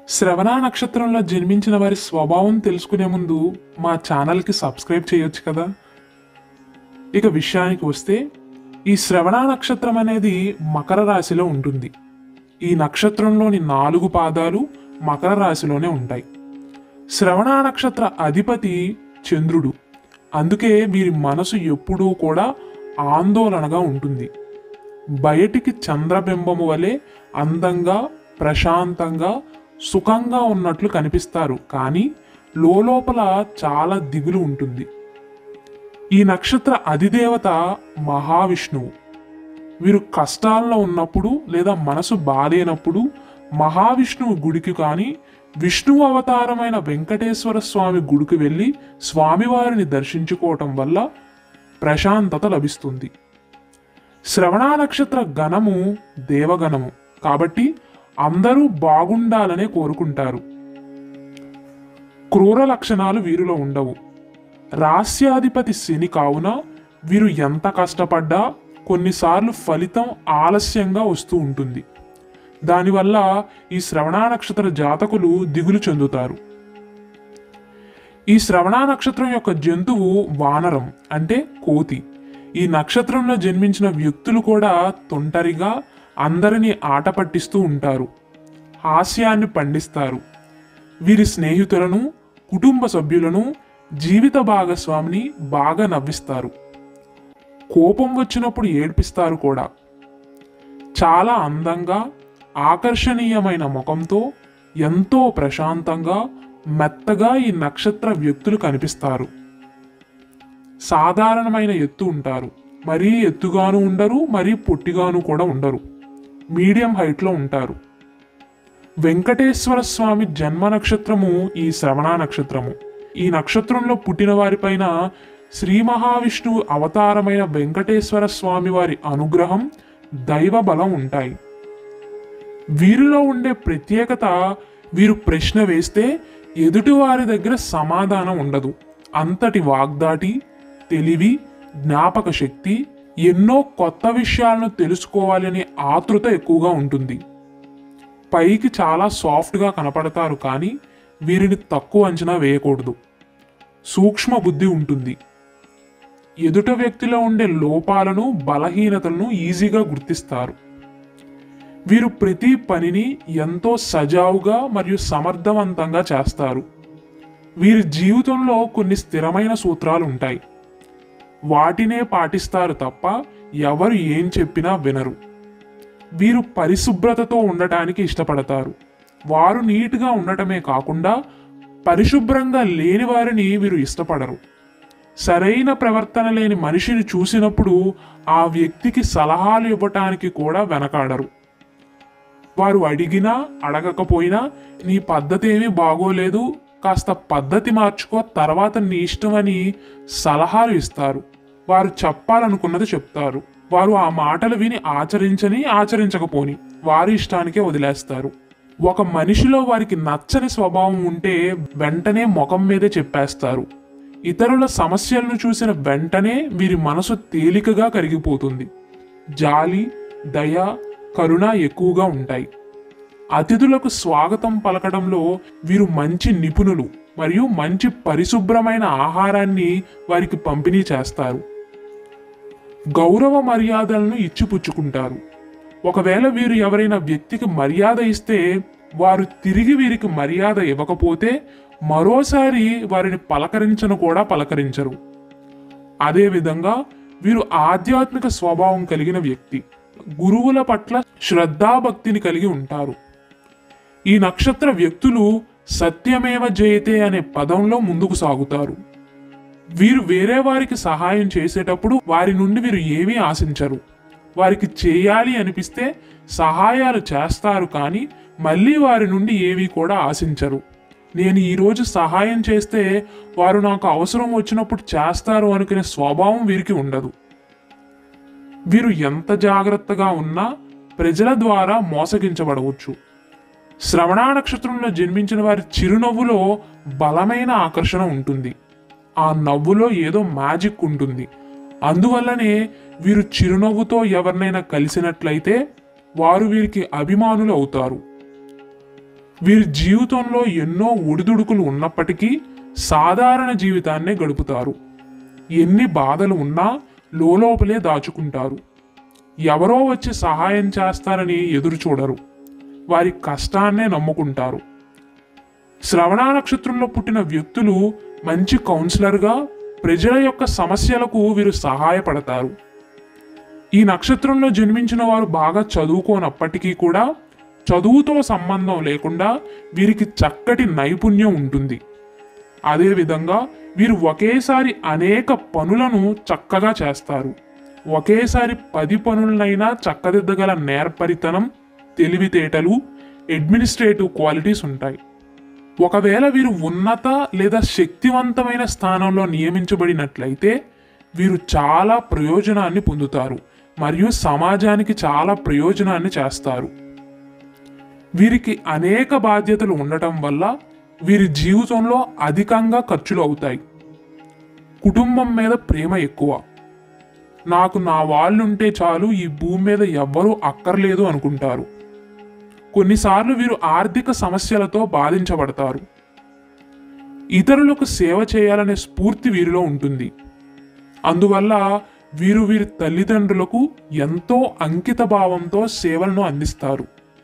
శ్రవణ నక్షత్రంలో జన్మించిన వారి స్వభావం తెలుసుకునే ముందు మా ఛానల్కి సబ్స్క్రైబ్ చేయొచ్చు కదా ఇక విషయానికి వస్తే ఈ శ్రవణ నక్షత్రం అనేది మకర రాశిలో ఉంటుంది ఈ నక్షత్రంలోని నాలుగు పాదాలు మకర రాశిలోనే ఉంటాయి శ్రవణ నక్షత్ర అధిపతి చంద్రుడు అందుకే వీరి మనసు ఎప్పుడూ కూడా ఆందోళనగా ఉంటుంది బయటికి చంద్రబింబము వలె అందంగా ప్రశాంతంగా సుఖంగా ఉన్నట్లు కనిపిస్తారు కానీ లోపల చాలా దిగులు ఉంటుంది ఈ నక్షత్ర అధిదేవత మహావిష్ణువు వీరు కష్టాల్లో ఉన్నప్పుడు లేదా మనసు బాధేనప్పుడు మహావిష్ణువు గుడికి కానీ విష్ణువు అవతారమైన వెంకటేశ్వర స్వామి గుడికి వెళ్ళి స్వామివారిని దర్శించుకోవటం వల్ల ప్రశాంతత లభిస్తుంది శ్రవణ నక్షత్ర గణము దేవగణము కాబట్టి అందరూ బాగుండాలనే కోరుకుంటారు క్రూర లక్షణాలు వీరిలో ఉండవు రాస్యాధిపతి శని కావున వీరు ఎంత కష్టపడ్డా కొన్నిసార్లు ఫలితం ఆలస్యంగా వస్తూ ఉంటుంది దానివల్ల ఈ శ్రవణ నక్షత్ర జాతకులు దిగులు చెందుతారు ఈ శ్రవణ నక్షత్రం యొక్క జంతువు వానరం అంటే కోతి ఈ నక్షత్రంలో జన్మించిన వ్యక్తులు కూడా తొంటరిగా అందరినీ ఆట పట్టిస్తూ ఉంటారు హాస్యాన్ని పండిస్తారు వీరి స్నేహితులను కుటుంబ సభ్యులను జీవిత భాగస్వామిని బాగా నవ్విస్తారు కోపం వచ్చినప్పుడు ఏడ్పిస్తారు కూడా చాలా అందంగా ఆకర్షణీయమైన ముఖంతో ఎంతో ప్రశాంతంగా మెత్తగా ఈ నక్షత్ర వ్యక్తులు కనిపిస్తారు సాధారణమైన ఎత్తు ఉంటారు మరీ ఎత్తుగాను ఉండరు మరీ పొట్టిగాను కూడా ఉండరు మీడియం హైట్లో ఉంటారు వెంకటేశ్వర స్వామి జన్మ నక్షత్రము ఈ శ్రవణ నక్షత్రము ఈ నక్షత్రంలో పుట్టిన వారిపైన శ్రీ మహావిష్ణువు అవతారమైన వెంకటేశ్వర స్వామి వారి అనుగ్రహం దైవ బలం ఉంటాయి వీరిలో ఉండే ప్రత్యేకత వీరు ప్రశ్న వేస్తే ఎదుటి వారి దగ్గర సమాధానం ఉండదు అంతటి వాగ్దాటి తెలివి జ్ఞాపక శక్తి ఎన్నో కొత్త విషయాలను తెలుసుకోవాలనే ఆతృత ఎక్కువగా ఉంటుంది పైకి చాలా సాఫ్ట్గా కనపడతారు కానీ వీరిని తక్కువ అంచనా వేయకూడదు సూక్ష్మ బుద్ధి ఉంటుంది ఎదుట వ్యక్తిలో ఉండే లోపాలను బలహీనతలను ఈజీగా గుర్తిస్తారు వీరు ప్రతి పనిని ఎంతో సజావుగా మరియు సమర్థవంతంగా చేస్తారు వీరి జీవితంలో కొన్ని స్థిరమైన సూత్రాలు ఉంటాయి వాటినే పాటిస్తారు తప్ప ఎవరు ఏం చెప్పినా వినరు వీరు పరిశుభ్రతతో ఉండటానికి ఇష్టపడతారు వారు నీట్గా ఉండటమే కాకుండా పరిశుభ్రంగా లేని వారిని వీరు ఇష్టపడరు సరైన ప్రవర్తన లేని మనిషిని చూసినప్పుడు ఆ వ్యక్తికి సలహాలు ఇవ్వటానికి కూడా వెనకాడరు వారు అడిగినా అడగకపోయినా నీ పద్ధతి ఏమీ బాగోలేదు కాస్త పద్ధతి మార్చుకో తర్వాత నీ ఇష్టమని సలహాలు ఇస్తారు వారు చెప్పాలనుకున్నది చెప్తారు వారు ఆ మాటలు విని ఆచరించని ఆచరించకపోని వారి ఇష్టానికే వదిలేస్తారు ఒక మనిషిలో వారికి నచ్చని స్వభావం ఉంటే వెంటనే ముఖం మీదే చెప్పేస్తారు ఇతరుల సమస్యలను చూసిన వెంటనే వీరి మనసు తేలికగా కరిగిపోతుంది జాలి దయ కరుణ ఎక్కువగా ఉంటాయి అతిథులకు స్వాగతం పలకడంలో వీరు మంచి నిపుణులు మరియు మంచి పరిశుభ్రమైన ఆహారాన్ని వారికి పంపిణీ చేస్తారు గౌరవ మర్యాదలను ఇచ్చిపుచ్చుకుంటారు ఒకవేళ వీరు ఎవరైనా వ్యక్తికి మర్యాద ఇస్తే వారు తిరిగి వీరికి మర్యాద ఇవ్వకపోతే మరోసారి వారిని పలకరించను కూడా పలకరించరు అదేవిధంగా వీరు ఆధ్యాత్మిక స్వభావం కలిగిన వ్యక్తి గురువుల పట్ల శ్రద్ధాభక్తిని కలిగి ఉంటారు ఈ నక్షత్ర వ్యక్తులు సత్యమేవ జయతే అనే పదంలో ముందుకు సాగుతారు వీరు వేరే వారికి సహాయం చేసేటప్పుడు వారి నుండి వీరు ఏమీ ఆశించరు వారికి చేయాలి అనిపిస్తే సహాయాలు చేస్తారు కానీ మళ్ళీ వారి నుండి ఏమీ కూడా ఆశించరు నేను ఈరోజు సహాయం చేస్తే వారు నాకు అవసరం వచ్చినప్పుడు చేస్తారు అనుకునే స్వభావం వీరికి ఉండదు వీరు ఎంత జాగ్రత్తగా ఉన్నా ప్రజల ద్వారా మోసగించబడవచ్చు శ్రవణ నక్షత్రంలో జన్మించిన వారి చిరునవ్వులో బలమైన ఆకర్షణ ఉంటుంది ఆ నవ్వులో ఏదో మ్యాజిక్ ఉంటుంది అందువల్లనే వీరు చిరునవ్వుతో ఎవరినైనా కలిసినట్లయితే వారు వీరికి అభిమానులు అవుతారు వీరి జీవితంలో ఎన్నో ఒడిదుడుకులు ఉన్నప్పటికీ సాధారణ జీవితాన్నే గడుపుతారు ఎన్ని బాధలు ఉన్నా లోపలే దాచుకుంటారు ఎవరో వచ్చి సహాయం చేస్తారని ఎదురు చూడరు వారి కష్టాన్నే నమ్ముకుంటారు శ్రవణ నక్షత్రంలో పుట్టిన వ్యక్తులు మంచి కౌన్సిలర్గా ప్రజల యొక్క సమస్యలకు వీరు సహాయపడతారు ఈ నక్షత్రంలో జన్మించిన వారు బాగా చదువుకోనప్పటికీ కూడా చదువుతో సంబంధం లేకుండా వీరికి చక్కటి నైపుణ్యం ఉంటుంది అదేవిధంగా వీరు ఒకేసారి అనేక పనులను చక్కగా చేస్తారు ఒకేసారి పది పనులనైనా చక్కదిద్దగల నేర్పరితనం తెలివితేటలు అడ్మినిస్ట్రేటివ్ క్వాలిటీస్ ఉంటాయి ఒకవేళ వీరు ఉన్నత లేదా శక్తివంతమైన స్థానంలో నియమించబడినట్లయితే వీరు చాలా ప్రయోజనాన్ని పొందుతారు మరియు సమాజానికి చాలా ప్రయోజనాన్ని చేస్తారు వీరికి అనేక బాధ్యతలు ఉండటం వల్ల వీరి జీవితంలో అధికంగా ఖర్చులు అవుతాయి కుటుంబం మీద ప్రేమ ఎక్కువ నాకు నా వాళ్ళుంటే చాలు ఈ భూమి మీద ఎవ్వరూ అక్కర్లేదు అనుకుంటారు కొన్నిసార్లు వీరు ఆర్థిక సమస్యలతో బాధించబడతారు ఇతరులకు సేవ చేయాలనే స్ఫూర్తి వీరిలో ఉంటుంది అందువల్ల వీరు వీరి తల్లిదండ్రులకు ఎంతో అంకిత భావంతో సేవలను అందిస్తారు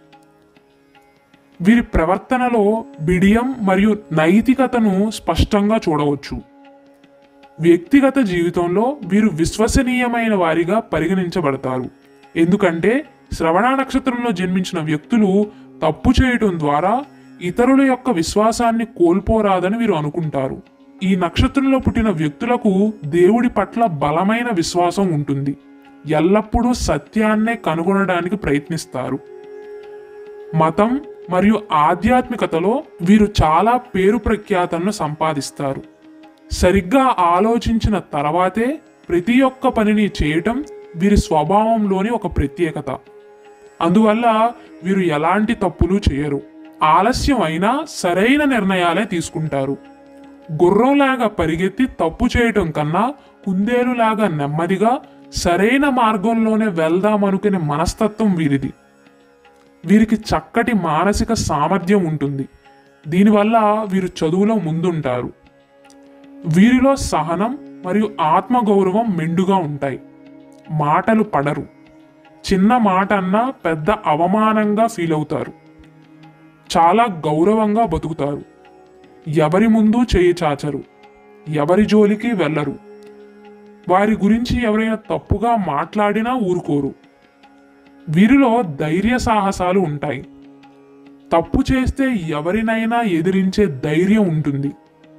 వీరి ప్రవర్తనలో బిడియం మరియు నైతికతను స్పష్టంగా చూడవచ్చు వ్యక్తిగత జీవితంలో వీరు విశ్వసనీయమైన వారిగా పరిగణించబడతారు ఎందుకంటే శ్రవణ నక్షత్రంలో జన్మించిన వ్యక్తులు తప్పు చేయటం ద్వారా ఇతరుల యొక్క విశ్వాసాన్ని కోల్పోరాదని వీరు అనుకుంటారు ఈ నక్షత్రంలో పుట్టిన వ్యక్తులకు దేవుడి పట్ల బలమైన విశ్వాసం ఉంటుంది ఎల్లప్పుడూ సత్యాన్నే కనుగొనడానికి ప్రయత్నిస్తారు మతం మరియు ఆధ్యాత్మికతలో వీరు చాలా పేరు ప్రఖ్యాతలను సంపాదిస్తారు సరిగ్గా ఆలోచించిన తర్వాతే ప్రతి ఒక్క పనిని చేయటం వీరి స్వభావంలోని ఒక ప్రత్యేకత అందువల్ల వీరు ఎలాంటి తప్పులు చేయరు ఆలస్యం అయినా సరైన నిర్ణయాలే తీసుకుంటారు గుర్రంలాగా పరిగెత్తి తప్పు చేయటం కన్నా కుందేలులాగా నెమ్మదిగా సరైన మార్గంలోనే వెళ్దామనుకునే మనస్తత్వం వీరిది వీరికి చక్కటి మానసిక సామర్థ్యం ఉంటుంది దీనివల్ల వీరు చదువులో ముందుంటారు వీరిలో సహనం మరియు ఆత్మగౌరవం మెండుగా ఉంటాయి మాటలు పడరు చిన్న మాట అన్నా పెద్ద అవమానంగా ఫీల్ అవుతారు చాలా గౌరవంగా బతుకుతారు ఎవరి ముందు చేయి చాచరు ఎవరి జోలికి వెళ్ళరు వారి గురించి ఎవరైనా తప్పుగా మాట్లాడినా ఊరుకోరు వీరిలో ధైర్య సాహసాలు ఉంటాయి తప్పు చేస్తే ఎవరినైనా ఎదిరించే ధైర్యం ఉంటుంది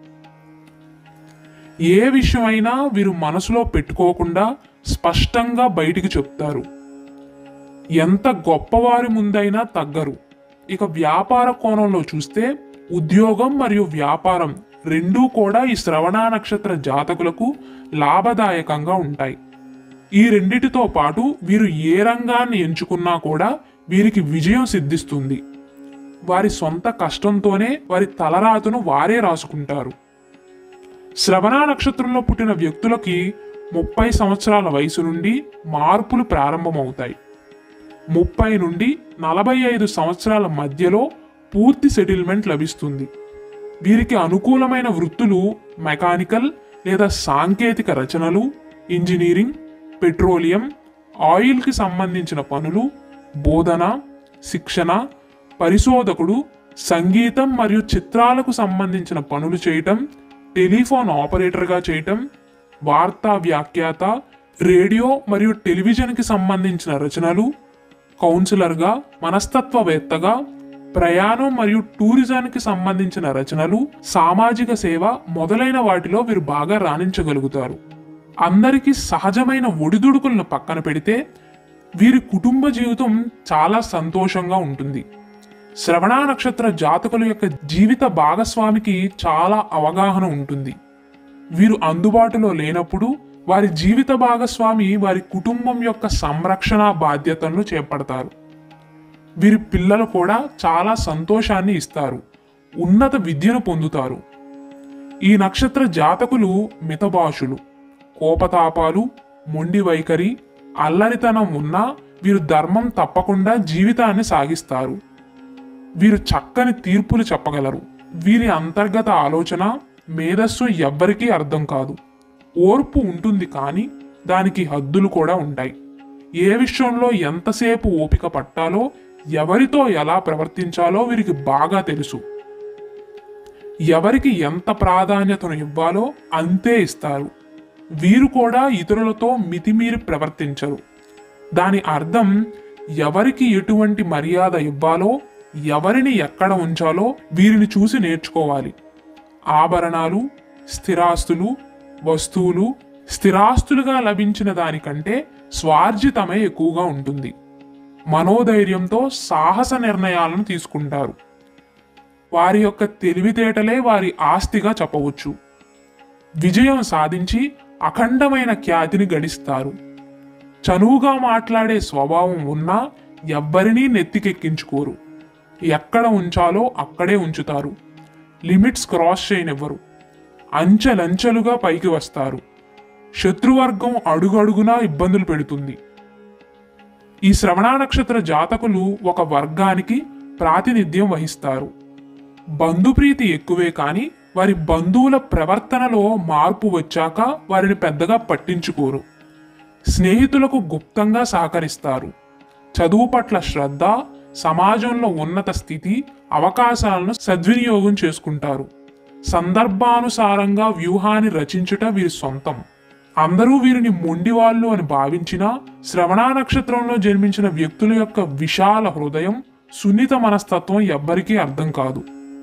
ఏ విషయమైనా వీరు మనసులో పెట్టుకోకుండా స్పష్టంగా బయటికి చెప్తారు ఎంత గొప్పవారి ముందైనా తగ్గరు ఇక వ్యాపార కోణంలో చూస్తే ఉద్యోగం మరియు వ్యాపారం రెండూ కూడా ఈ శ్రవణ నక్షత్ర జాతకులకు లాభదాయకంగా ఉంటాయి ఈ రెండిటితో పాటు వీరు ఏ రంగాన్ని ఎంచుకున్నా కూడా వీరికి విజయం సిద్ధిస్తుంది వారి సొంత కష్టంతోనే వారి తలరాతను వారే రాసుకుంటారు శ్రవణ నక్షత్రంలో పుట్టిన వ్యక్తులకి ముప్పై సంవత్సరాల వయసు నుండి మార్పులు ప్రారంభమవుతాయి ముప్పై నుండి నలభై ఐదు సంవత్సరాల మధ్యలో పూర్తి సెటిల్మెంట్ లభిస్తుంది వీరికి అనుకూలమైన వృత్తులు మెకానికల్ లేదా సాంకేతిక రచనలు ఇంజనీరింగ్ పెట్రోలియం ఆయిల్కి సంబంధించిన పనులు బోధన శిక్షణ పరిశోధకుడు సంగీతం మరియు చిత్రాలకు సంబంధించిన పనులు చేయటం టెలిఫోన్ ఆపరేటర్గా చేయటం వార్తా వ్యాఖ్యాత రేడియో మరియు టెలివిజన్కి సంబంధించిన రచనలు కౌన్సిలర్గా మనస్తత్వవేత్తగా ప్రయాణం మరియు టూరిజానికి సంబంధించిన రచనలు సామాజిక సేవ మొదలైన వాటిలో వీరు బాగా రాణించగలుగుతారు అందరికీ సహజమైన ఒడిదుడుకులను పక్కన పెడితే వీరి కుటుంబ జీవితం చాలా సంతోషంగా ఉంటుంది శ్రవణ నక్షత్ర జాతకుల యొక్క జీవిత భాగస్వామికి చాలా అవగాహన ఉంటుంది వీరు అందుబాటులో లేనప్పుడు వారి జీవిత భాగస్వామి వారి కుటుంబం యొక్క సంరక్షణ బాధ్యతలను చేపడతారు వీరి పిల్లలు కూడా చాలా సంతోషాన్ని ఇస్తారు ఉన్నత విద్యను పొందుతారు ఈ నక్షత్ర జాతకులు మితభాషులు కోపతాపాలు మొండి వైఖరి అల్లరితనం ఉన్నా వీరు ధర్మం తప్పకుండా జీవితాన్ని సాగిస్తారు వీరు చక్కని తీర్పులు చెప్పగలరు వీరి అంతర్గత ఆలోచన మేధస్సు ఎవ్వరికీ అర్థం కాదు ఓర్పు ఉంటుంది కానీ దానికి హద్దులు కూడా ఉంటాయి ఏ విషయంలో ఎంతసేపు ఓపిక పట్టాలో ఎవరితో ఎలా ప్రవర్తించాలో వీరికి బాగా తెలుసు ఎవరికి ఎంత ప్రాధాన్యతను ఇవ్వాలో అంతే ఇస్తారు వీరు కూడా ఇతరులతో మితిమీరి ప్రవర్తించరు దాని అర్థం ఎవరికి ఎటువంటి మర్యాద ఇవ్వాలో ఎవరిని ఎక్కడ ఉంచాలో వీరిని చూసి నేర్చుకోవాలి ఆభరణాలు స్థిరాస్తులు వస్తువులు స్థిరాస్తులుగా లభించిన దానికంటే స్వార్జితమే ఎక్కువగా ఉంటుంది మనోధైర్యంతో సాహస నిర్ణయాలను తీసుకుంటారు వారి యొక్క తెలివితేటలే వారి ఆస్తిగా చెప్పవచ్చు విజయం సాధించి అఖండమైన ఖ్యాతిని గడిస్తారు చనువుగా మాట్లాడే స్వభావం ఉన్నా ఎవ్వరినీ నెత్తికెక్కించుకోరు ఎక్కడ ఉంచాలో అక్కడే ఉంచుతారు లిమిట్స్ క్రాస్ చేయనివ్వరు అంచెలంచెలుగా పైకి వస్తారు శత్రువర్గం అడుగడుగునా ఇబ్బందులు పెడుతుంది ఈ శ్రవణ నక్షత్ర జాతకులు ఒక వర్గానికి ప్రాతినిధ్యం వహిస్తారు బంధుప్రీతి ఎక్కువే కానీ వారి బంధువుల ప్రవర్తనలో మార్పు వచ్చాక వారిని పెద్దగా పట్టించుకోరు స్నేహితులకు గుప్తంగా సహకరిస్తారు చదువు పట్ల శ్రద్ధ సమాజంలో ఉన్నత స్థితి అవకాశాలను సద్వినియోగం చేసుకుంటారు సందర్భానుసారంగా వ్యూహాన్ని రచించుట వీరి సొంతం అందరూ వీరిని మొండివాళ్ళు అని భావించినా శ్రవణ నక్షత్రంలో జన్మించిన వ్యక్తుల యొక్క విశాల హృదయం సున్నిత మనస్తత్వం ఎవ్వరికీ అర్థం కాదు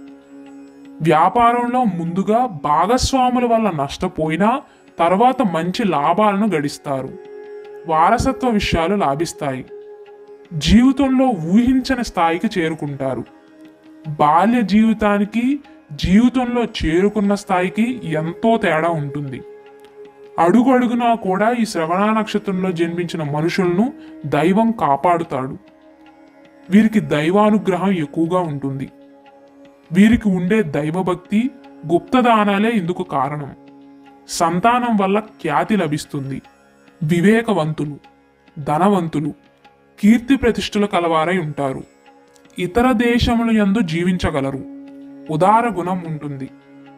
వ్యాపారంలో ముందుగా భాగస్వాముల వల్ల నష్టపోయినా తర్వాత మంచి లాభాలను గడిస్తారు వారసత్వ విషయాలు లాభిస్తాయి జీవితంలో ఊహించని స్థాయికి చేరుకుంటారు బాల్య జీవితానికి జీవితంలో చేరుకున్న స్థాయికి ఎంతో తేడా ఉంటుంది అడుగు అడుగునా కూడా ఈ శ్రవణ నక్షత్రంలో జన్మించిన మనుషులను దైవం కాపాడుతాడు వీరికి దైవానుగ్రహం ఎక్కువగా ఉంటుంది వీరికి ఉండే దైవభక్తి గుప్తదానాలే ఇందుకు కారణం సంతానం వల్ల ఖ్యాతి లభిస్తుంది వివేకవంతులు ధనవంతులు కీర్తి ప్రతిష్ఠలు కలవారై ఉంటారు ఇతర దేశముల యందు జీవించగలరు ఉదార గుణం ఉంటుంది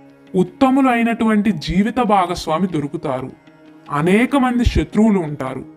ఉత్తములు అయినటువంటి జీవిత భాగస్వామి దొరుకుతారు అనేక మంది శత్రువులు ఉంటారు